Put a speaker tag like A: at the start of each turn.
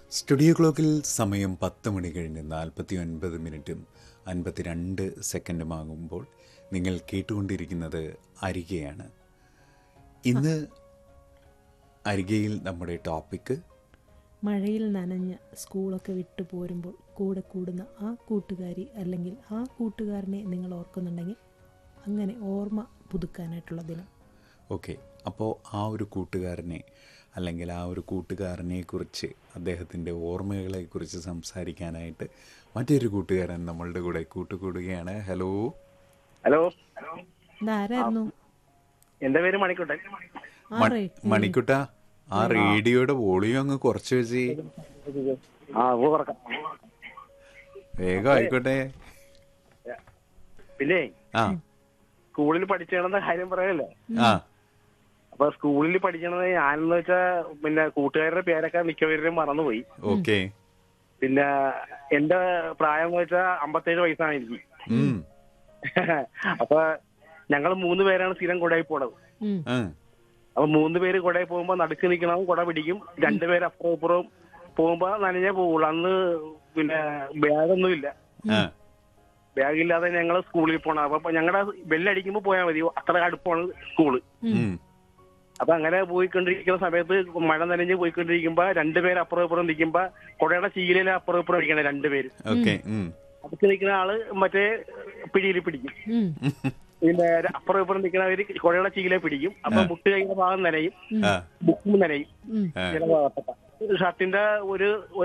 A: Studio ക്ലോക്കിൽ സമയം പത്ത് മണി കഴിഞ്ഞ് നാൽപ്പത്തി ഒൻപത് മിനിറ്റും അൻപത്തിരണ്ട് സെക്കൻഡുമാകുമ്പോൾ നിങ്ങൾ കേട്ടുകൊണ്ടിരിക്കുന്നത് അരികെയാണ് ഇന്ന് അരികയിൽ നമ്മുടെ ടോപ്പിക്ക്
B: മഴയിൽ നനഞ്ഞ് സ്കൂളൊക്കെ വിട്ടു പോരുമ്പോൾ കൂടെ കൂടുന്ന ആ കൂട്ടുകാരി അല്ലെങ്കിൽ ആ കൂട്ടുകാരനെ നിങ്ങൾ ഓർക്കുന്നുണ്ടെങ്കിൽ അങ്ങനെ ഓർമ്മ പുതുക്കാനായിട്ടുള്ള ദിനം
A: ഓക്കെ അപ്പോൾ ആ ഒരു കൂട്ടുകാരനെ അല്ലെങ്കിൽ ആ ഒരു കൂട്ടുകാരനെ കുറിച്ച് അദ്ദേഹത്തിൻ്റെ ഓർമ്മകളെ കുറിച്ച് സംസാരിക്കാനായിട്ട് മറ്റൊരു കൂട്ടുകാരൻ നമ്മളുടെ കൂടെ കൂട്ടുകൂടുകയാണ് ഹലോ
C: ഹലോ
B: ഇതാരായിരുന്നു
C: എന്റെ പേര് മണിക്കുട്ടൻ
B: ആ
A: മ-
B: റേ
A: മണിക്കുട്ട ആ റേഡിയോയുടെ വോളിയം അങ്ങ് കുറച്ച് വെച്ച്
C: ആ ഓ പറക്കാം
A: വേഗം ആയിക്കോട്ടെ
C: പിന്നെ
A: ആ
C: സ്കൂളിൽ പഠിച്ചണെന്ന കാര്യം പറയല്ലേ
A: ആ
C: അപ്പൊ സ്കൂളിൽ പഠിക്കണത് ഞാനെന്ന് വെച്ചാ പിന്നെ കൂട്ടുകാരുടെ പേരൊക്കെ മിക്കവരും മറന്നുപോയി
A: ഓക്കെ
C: പിന്നെ എന്റെ പ്രായം എന്ന് വെച്ചാൽ അമ്പത്തേഴ് വയസ്സാണ് എനിക്ക്
A: ഉം
C: അപ്പൊ ഞങ്ങൾ മൂന്ന് പേരാണ് സ്ഥിരം കൊടയിൽ പോണത്
B: ഉം.
A: ആ
C: അപ്പൊ മൂന്ന് പേര് കൊടയിൽ പോകുമ്പോ നടുക്ക് നിൽക്കണവും കുട പിടിക്കും രണ്ടുപേര് അപ്പുറവും ഇപ്പുറവും പോകുമ്പോ നനഞ്ഞേ പോവുള്ളൂ അന്ന് പിന്നെ ബാഗൊന്നും ഇല്ല
A: ആ
C: ബാഗ് ഇല്ലാതെ ഞങ്ങൾ സ്കൂളിൽ പോണം അപ്പൊ ഞങ്ങളുടെ ബെല്ലടിക്കുമ്പോ പോയാൽ മതി അത്ര അടുപ്പാണ് സ്കൂള്
A: ഉം
C: അപ്പൊ അങ്ങനെ പോയിക്കൊണ്ടിരിക്കുന്ന സമയത്ത് മഴ നനഞ്ഞ് പോയിക്കൊണ്ടിരിക്കുമ്പോ രണ്ടുപേര് അപ്പുറം ഇപ്പുറം നിൽക്കുമ്പോ കുടയുടെ ചീലയില് അപ്പുറം ഇപ്പുറം ഇരിക്കണേ രണ്ടുപേര്
A: ഓക്കെ ഉം
C: അടുത്ത് നിൽക്കുന്ന ആള് മറ്റേ പിടിയിൽ പിടിക്കും
B: ഉം.
C: പിന്നെ അപ്പുറം ഇപ്പുറം നിൽക്കുന്നവര് കുടയുടെ ചീല പിടിക്കും അപ്പൊ മുട്ട് കഴിയുന്ന ഭാഗം നനയും
A: ആ
C: ബുക്കും നനയും
B: ഉം.
A: ആ
C: ചില ഭാഗത്തൊക്കെ ഷർട്ടിന്റെ ഒരു